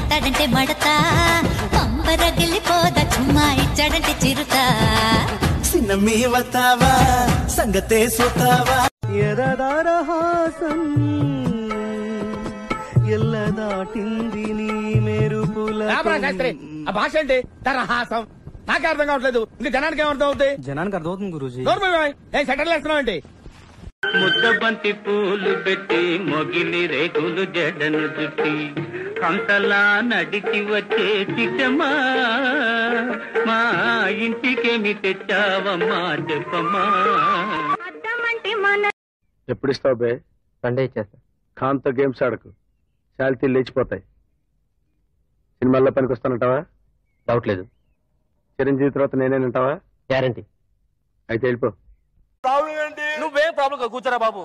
కడతాడంటే మడతా పంపరగిలిపోద చుమ్మా ఇచ్చాడంటే చిరుతా చిన్న మీ వతావా సంగతే సూతావా ఎరదారహాసం ఎల్ల దాటింది నీ మెరుపుల శాస్త్రి ఆ భాష ఏంటి తరహాసం నాకే అర్థం కావట్లేదు ఇంకా జనానికి ఏమర్థం అవుతాయి జనానికి అర్థమవుతుంది గురూజీ ఏం సెటిల్ వేస్తున్నావు ఏంటి ముద్దబంతి పూలు పెట్టి మొగిలి రేకులు జడను చుట్టి కంతలా నడిచి వచ్చే చిట్టమా మా ఇంటికేమి తెచ్చావమ్మా చెప్పమ్మా ఎప్పుడు ఇస్తావు బే సండే ఇచ్చేస్తా ఖాన్తో గేమ్స్ ఆడకు శాలిటీ లేచిపోతాయి సినిమాల్లో పనికి వస్తానంటావా డౌట్ లేదు చిరంజీవి తర్వాత నేనేనంటావా గ్యారంటీ అయితే వెళ్ళిపో నువ్వేం ప్రాబ్లం కూర్చోరా బాబు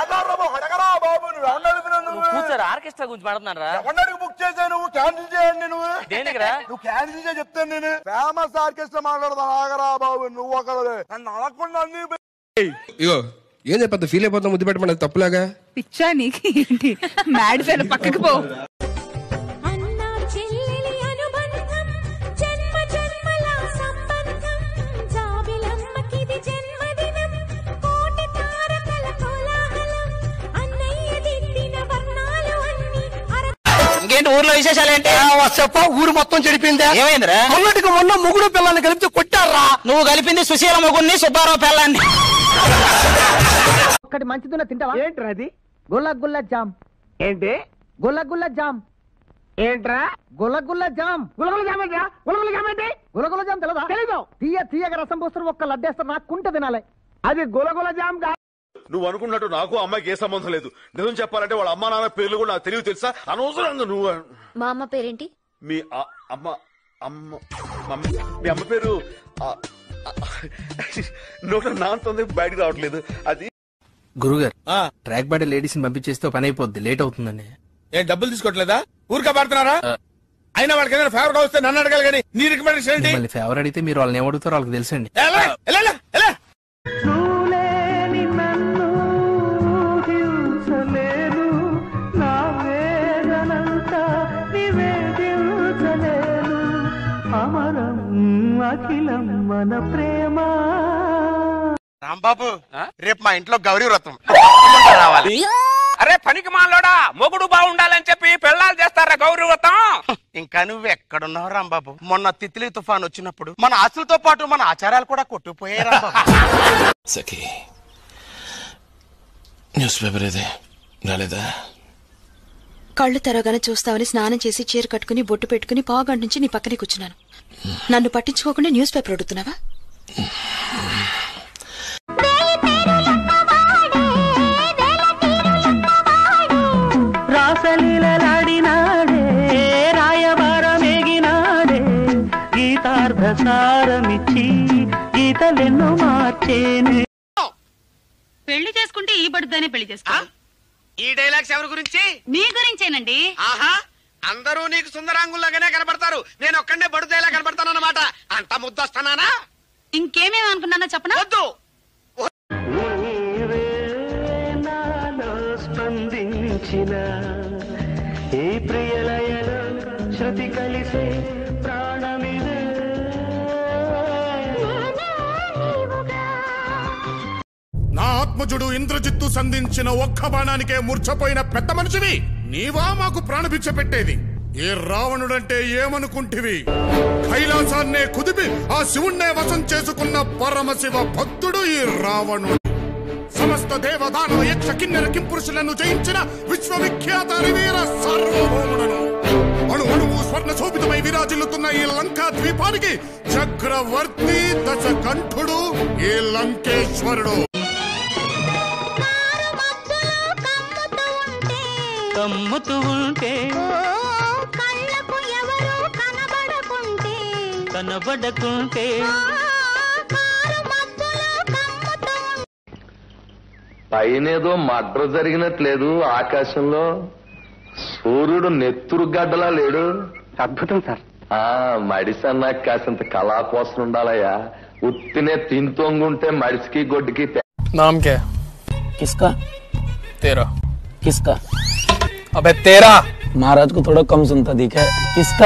నువ్వు కూర్చోరా ఆర్కెస్ట్రా గురించి మాట్లాడుతున్నారా బుక్ చేసా నువ్వు క్యాన్సిల్ చేయండి నువ్వు దేనికిరా నువ్వు క్యాన్సిల్ చేసి చెప్తాను నేను ఫేమస్ ఆర్కెస్ట్రా మాట్లాడదా ఆగరా బాబు నువ్వు ఒక నన్ను అడగకుండా అన్ని ఇగో ఏం చెప్పద్దు ఫీల్ అయిపోతాం ముద్దు పెట్టమన్నది తప్పులాగా పిచ్చా నీకు ఏంటి మ్యాడ్ ఫెల్ పక్కకి పో అన్నా చెల్లెలి అనుబంధం జన్మ జన్మల సంబంధం జాబిలమ్మకిది జన్మదినం కోటి తారకల కోలాహలం అన్నయ్య దిద్దిన వర్ణాలు అన్ని అర ఇంకేంటి ఊర్లో విశేషాలు ఏంటి చెప్ప ఊరు మొత్తం చెడిపోయిందా ఏమైందిరా మొన్నటికి మొన్న ముగుడు పిల్లల్ని కలిపితే కొట్టారా నువ్వు కలిపింది సుశీల మొగుడిని సుబ్బారావు పెళ్ళాన్ని ఒక్కటి మంచిదిన్న తింటావా ఏంట్రా అది గుల్ల గుల్ల జామ్ ఏంటి గుల్ల గుల్ల జామ్ ఏంట్రా గుల్ల గుల్ల జామ్ గులగుల జామేంట్రా గులగుల జామేంటి గుల్ల గుల్ల జామ్ తెలదా తెలీదు తీయ తీయగా రసం పోస్తారు ఒక్క లడ్డేస్తారు నాకు కుంట తినాలి అది గులగుల జామ్ కాదు నువ్వు అనుకున్నట్టు నాకు అమ్మాయికి ఏ సంబంధం లేదు నిజం చెప్పాలంటే వాళ్ళ అమ్మా నాన్న పేర్లు కూడా నాకు తెలియదు తెలుసా అనవసరంగా నువ్వు మా అమ్మ పేరేంటి మీ ఆ- అమ్మ అమ్మ మమ్మీ మీ అమ్మ పేరు ఆ, ఆ, నోట నాంతుంది బయటకు రావట్లేదు అది గురుగారు ట్రాక్ బాడీ లేడీస్ ని పంపించేస్తే ఓ పని అయిపోద్ది లేట్ అవుతుందండి ఏం డబ్బులు తీసుకోవట్లేదా ఊరికే పడుతున్నారా అయినా వాళ్ళకి ఏదైనా ఫేవర్ వస్తే నన్ను అడగాలి కానీ నీ రికమెండేషన్ ఏంటి మళ్ళీ ఫేవర్ అడిగితే మీరు వాళ్ళని ఏమడుగుతారో వాళ్ళకి తెలుసండి ఎలా? ఎలా? ఎలా? ఎలా? నువ్వులేని నన్ను ఊహించలేను నా వేదనంతా నివేదించలేను అమరం అఖిలం మన ప్రేమ రాంబాబు రేపు మా ఇంట్లో గౌరీ వ్రతం రావాలి అరే పనికి మాలోడా మొగుడు బాగుండాలని చెప్పి పెళ్ళాలు చేస్తారా గౌరీ వ్రతం ఇంకా నువ్వు ఎక్కడున్నావు రాంబాబు మొన్న తిత్లీ తుఫాన్ వచ్చినప్పుడు మన ఆస్తులతో పాటు మన ఆచారాలు కూడా కొట్టుకుపోయాయి రాంబాబు సఖి న్యూస్ పేపర్ ఇది రాలేదా కళ్ళు తెరవగానే చూస్తావని స్నానం చేసి చీర కట్టుకుని బొట్టు పెట్టుకుని పావుగంట నుంచి నీ పక్కనే కూర్చున్నాను నన్ను పట్టించుకోకుండా న్యూస్ పేపర్ అడుగుతున్నావా రాసలీలలాడినాడే రాయబారమేగినాడే గీతార్థ సారమిచ్చి గీతలెన్నో మార్చేనే పెళ్లి చేసుకుంటే ఈ బడుద్దానే పెళ్లి చేసుకో ఈ డైలాగ్స్ ఎవరి గురించి మీ గురించేనండి ఆహా అందరూ నీకు సుందరాంగుల్లాగానే కనబడతారు నేను ఒక్కడే బడుదేలా కనబడతానన్నమాట అంత ముద్దొస్తానా ఇంకేమేమి అనుకున్నానో చెప్పనా వద్దు నీవే నాలో స్పందించిన ఈ ప్రియలయలో శృతి కలిసే ప్రాణమిదే నా ఆత్మజుడు ఇంద్రజిత్తు సంధించిన ఒక్క బాణానికే మూర్ఛపోయిన పెద్ద మనిషివి నీవా మాకు ప్రాణభిక్ష పెట్టేది ఏ రావణుడంటే ఏమనుకుంటివి కైలాసాన్నే కుదిపి ఆ శివుణ్ణే వశం చేసుకున్న పరమశివ భక్తుడు ఈ రావణుడు సమస్త దేవదానవ యక్ష కిన్నెర కింపురుషులను జయించిన విశ్వవిఖ్యాత వీర సార్వభౌముడను అణు అణువు స్వర్ణ శోభితమై విరాజిల్లుతున్న ఈ లంకా ద్వీపానికి చక్రవర్తి దశ కంఠుడు ఈ లంకేశ్వరుడు కమ్ముతూ ఉంటే కళ్ళకు ఎవరు కనబడకుంటే కనబడకుంటే కారు మబ్బులో కమ్ముతూ పైనేదో మడ్ర జరిగినట్లేదు ఆకాశంలో సూర్యుడు నెత్తురు గడ్డలా లేడు అద్భుతం సార్ ఆ మడిసన్నా కాసింత కళా కోసం ఉండాలయ్యా ఉత్తినే తింతొంగుంటే మడిసికి గొడ్డుకి తే- नाम क्या है కిస్కా तेरा కిస్కా अबे तेरा महाराज को थोड़ा कम सुनता दिखा है किसका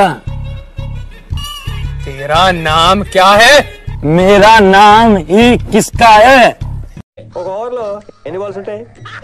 तेरा नाम क्या है मेरा नाम ही किसका है ఒక ఓవర్లో ఎన్ని బాల్స్ ఉంటాయి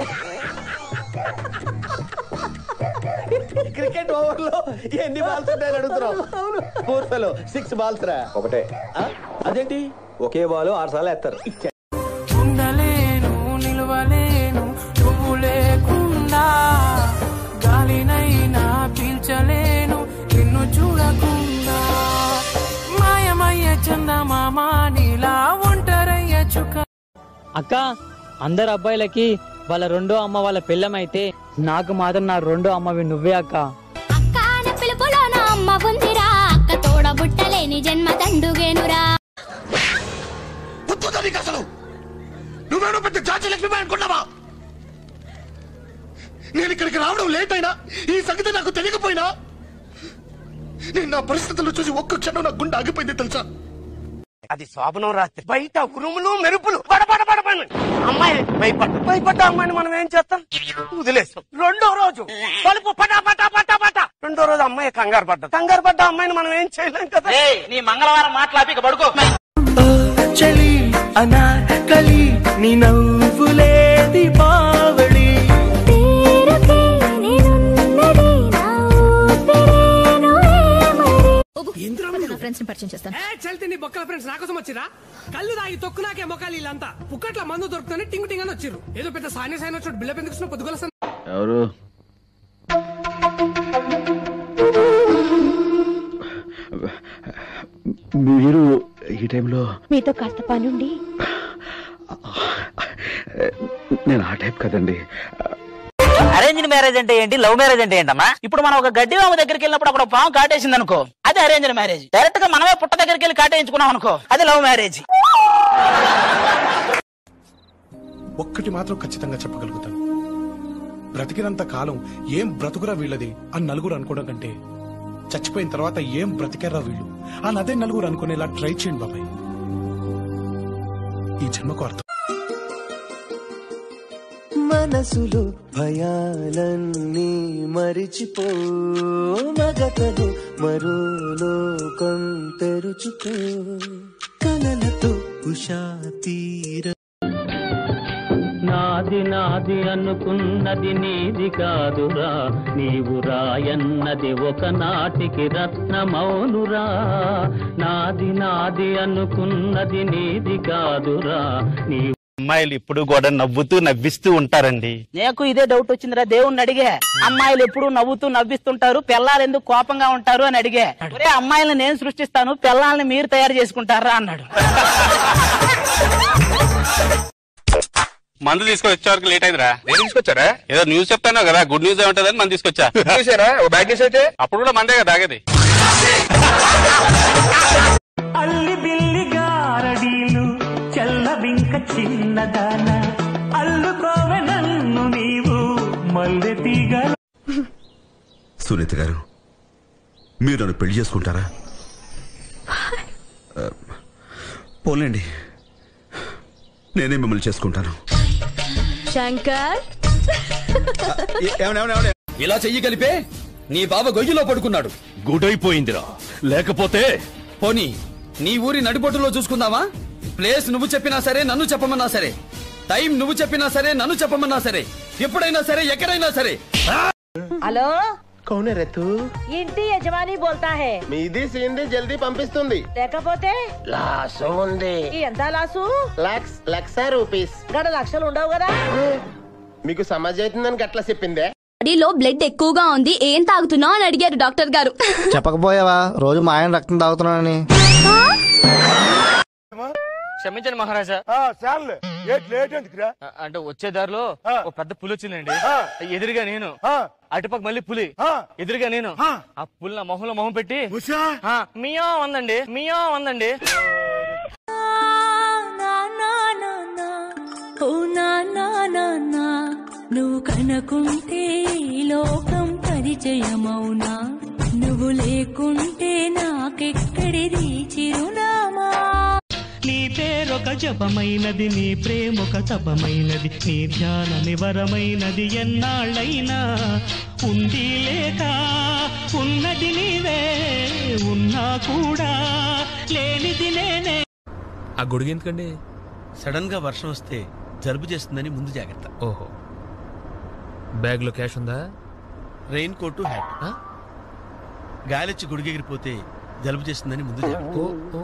క్రికెట్ ఓవర్ లో ఎన్ని బాల్స్ ఉంటాయని అడుగుతున్నావు ఫోర్ ఫెలో సిక్స్ బాల్స్ రా ఒకటే ఆ? అదేంటి ఒకే బాల్ ఆరు సార్లు వేస్తారు ఉండలేను నిలవలేను నువ్వు లేకుండా గాలినైనా పీల్చలేను నిన్ను చూడకుండా మాయమయ్య చందమామ నీలా ఒంటరయ్య చుక్క అక్క అందరు అబ్బాయిలకి వాళ్ళ రెండో అమ్మ వాళ్ళ పెళ్ళమైతే నాకు మాత్రం నా రెండో అమ్మవి నువ్వే అక్క కాన పిలుపులో నా అమ్మ ఉందిరా అక్క తోడ బుట్టలేని జన్మ తండుగేనురా అసలు నువ్వేమో పెద్ద జాతి లక్ష్మి అనుకున్నావా నేను ఇక్కడికి రావడం లేట్ అయినా ఈ సంగతి నాకు తెలియకపోయినా నేను నా పరిస్థితులు చూసి ఒక్క క్షణం నా గుండె ఆగిపోయింది తెలుసా అది శోభనం రాత్రి బయట ఉరుములు మెరుపులు బడబడ బడబడి అమ్మాయి భయపడ్డ భయపడ్డ అమ్మాయిని మనం ఏం చేస్తాం వదిలేస్తాం రెండో రోజు పలుపు పటా పటా పటా పటా రెండో రోజు అమ్మాయి కంగారు పడ్డ కంగారు పడ్డ అమ్మాయిని మనం ఏం చేయలేం కదా నీ మంగళవారం మాట్లాపి ఇక పడుకో చలి అనార్కలి నీ నవ్వులే దీపావళి ఫ్రెండ్స్ ని పరిచయం చేస్తాను చల్తి నీ బొక్కల ఫ్రెండ్స్ నా కోసం వచ్చిరా కళ్ళు తాగి తొక్కు నాకే మొక్కలు వీళ్ళంతా పుక్కట్ల మందు దొరుకుతుంది టింగు టింగ్ అని వచ్చిర్రు ఏదో పెద్ద సాని సాయన వచ్చాడు బిల్ల పెందుకు పొద్దుగల ఎవరు మీరు ఈ టైంలో మీతో కాస్త పనుండి నేను ఆ టైప్ కదండి అరేంజ్డ్ మ్యారేజ్ అంటే ఏంటి లవ్ మ్యారేజ్ అంటే ఏంటమ్మా ఇప్పుడు మనం ఒక గడ్డి వాము దగ్గరికి వెళ్ళినప్పుడు అక్కడ ఒక పాము కాటేసింది అనుకో అది అరేంజ్డ్ మ్యారేజ్ డైరెక్ట్ గా మనమే పుట్ట దగ్గరికి వెళ్ళి కాటేయించుకున్నాం అనుకో అది లవ్ మ్యారేజ్ ఒక్కటి మాత్రం ఖచ్చితంగా చెప్పగలుగుతాను బ్రతికినంత కాలం ఏం బ్రతుకురా వీళ్ళది అని నలుగురు అనుకోవడం కంటే చచ్చిపోయిన తర్వాత ఏం బ్రతికారా వీళ్ళు అని అదే నలుగురు అనుకునేలా ట్రై చేయండి బాబాయ్ ఈ జన్మకు అర్థం మనసులో భయాలన్నీ మరిచిపో మగతను మరో లోకం తెరుచుకో కలలతో ఉషా తీర నాది నాది అనుకున్నది నీది కాదురా నీవు రాయన్నది ఒకనాటికి రత్నమౌనురా నాది నాది అనుకున్నది నీది కాదురా నీ అమ్మాయిలు ఇప్పుడు కూడా నవ్వుతూ నవ్విస్తూ ఉంటారండి నాకు ఇదే డౌట్ వచ్చిందిరా దేవుణ్ణి అడిగే అమ్మాయిలు ఎప్పుడు నవ్వుతూ నవ్విస్తుంటారు పిల్లలు ఎందుకు కోపంగా ఉంటారు అని అడిగే ఒరే అమ్మాయిలను నేను సృష్టిస్తాను పిల్లల్ని మీరు తయారు చేసుకుంటారా అన్నాడు మందు తీసుకొని వచ్చే వరకు లేట్ అయిందిరా నేను తీసుకొచ్చారా ఏదో న్యూస్ చెప్తాను కదా గుడ్ న్యూస్ ఉంటుందని మంది తీసుకొచ్చా చూసారా బ్యాడ్ న్యూస్ అయితే అప్పుడు కూడా మందే కదా తాగేది అల్లి బిల్లి గారడీలు చల్ల బింక చిన్నదాన అల్లుకోవె నన్ను నీవు మల్లె తీగ సునీత గారు మీరు నన్ను పెళ్లి చేసుకుంటారా ఆ, పోలేండి నేనే మిమ్మల్ని చేసుకుంటాను శంకర్ ఇలా చెయ్యి కలిపే నీ బావ గొయ్యిలో పడుకున్నాడు గుడైపోయిందిరా లేకపోతే పోనీ నీ ఊరి నడిబొట్టులో చూసుకుందామా ప్లేస్ నువ్వు చెప్పినా సరే నన్ను చెప్పమన్నా సరే టైం నువ్వు చెప్పినా సరే నన్ను చెప్పమన్నా సరే ఎప్పుడైనా సరే ఎక్కడైనా సరే హలో కౌన్ है तू ఇంటి యజమాని బోల్తా హే మీది సీంది జల్దీ పంపిస్తుంది లేకపోతే లాసు ఉంది ఈ ఎంత లాసు లక్స్ లక్ష రూపీస్ గడ లక్షలు ఉండవు కదా మీకు సమాజ్ అవుతుందని గట్లా చెప్పిందే బాడీలో బ్లడ్ ఎక్కువగా ఉంది ఏం తాగుతున్నావు అని అడిగారు డాక్టర్ గారు చెప్పకపోయావా రోజు మా ఆయన రక్తం తాగుతున్నానని క్షమించండి మహారాజా చాలే లేట్ ఎందుకురా అంటే వచ్చే దారిలో ఒక పెద్ద పులి వచ్చిందండి ఎదురుగా నేను అటుపక్క మళ్ళీ పులి ఎదురుగా నేను ఆ పులి నా మొహంలో మొహం పెట్టి ఆ, మియా ఉందండి మియా ఉందండి ఓ నా నా నా నా నువ్వు కనకుంటే ఈ లోకం పరిచయమౌనా నువ్వు లేకుంటే నాకెక్కడిది చిరునామా నీ పేరొక జపమైనది నీ ప్రేమొక తపమైనది నీ ధ్యానమి వరమైనది ఎన్నాళ్ళైనా ఉంది లేక ఉన్నది నీవే ఉన్నా కూడా లేనిది నేనే ఆ గొడుగు ఎందుకండి సడన్ గా వర్షం వస్తే జలుబు చేస్తుందని ముందు జాగ్రత్త ఓహో బ్యాగ్ లో క్యాష్ ఉందా రెయిన్ కోటు హ్యాట్ గాలిచ్చి గుడిగెగిరిపోతే జలుబు చేస్తుందని ముందు జాగ్రత్త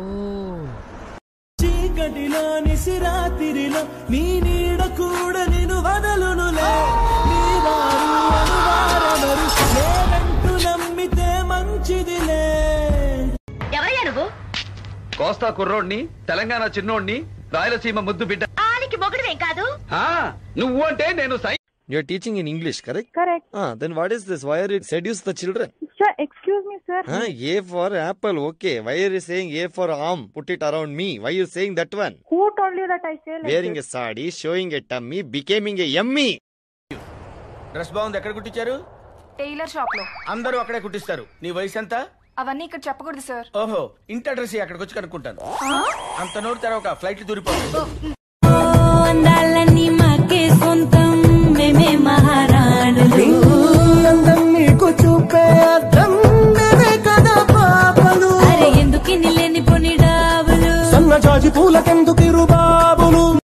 చీకటిలో నిసిరాతిరిలో నీ నీడ కూడా నేను వదలునులే నీ వారు అనువారమరు లేదంటూ నమ్మితే మంచిదిలే ఎవరయ్యా నువ్వు కోస్తా కుర్రోడ్ని తెలంగాణ చిన్నోడ్ని రాయలసీమ ముద్దు బిడ్డ ఆలికి మొగుడువేం కాదు ఆ, నువ్వు అంటే నేను సై You're teaching in English, correct? Correct. Ah, then what is this? Why are you seduce the children? Sir, excuse me, sir. Ah, A for apple, okay. Why are you saying A for arm? Put it around me. Why are you saying that one? Who told you that I say like Wearing this? a sari, showing a tummy, becoming a yummy. Dress బాగుంది ఎక్కడ కుట్టించారు tailor shop లో అందరూ అక్కడే కుట్టిస్తారు నీ వయసు ఎంత అవన్నీ ఇక్కడ చెప్పకూడదు సార్ ఓహో ఇంటి అడ్రస్ అక్కడికి వచ్చి కనుక్కుంటాను అంత నోరు తెరవక ఫ్లైట్ దూరిపోతుంది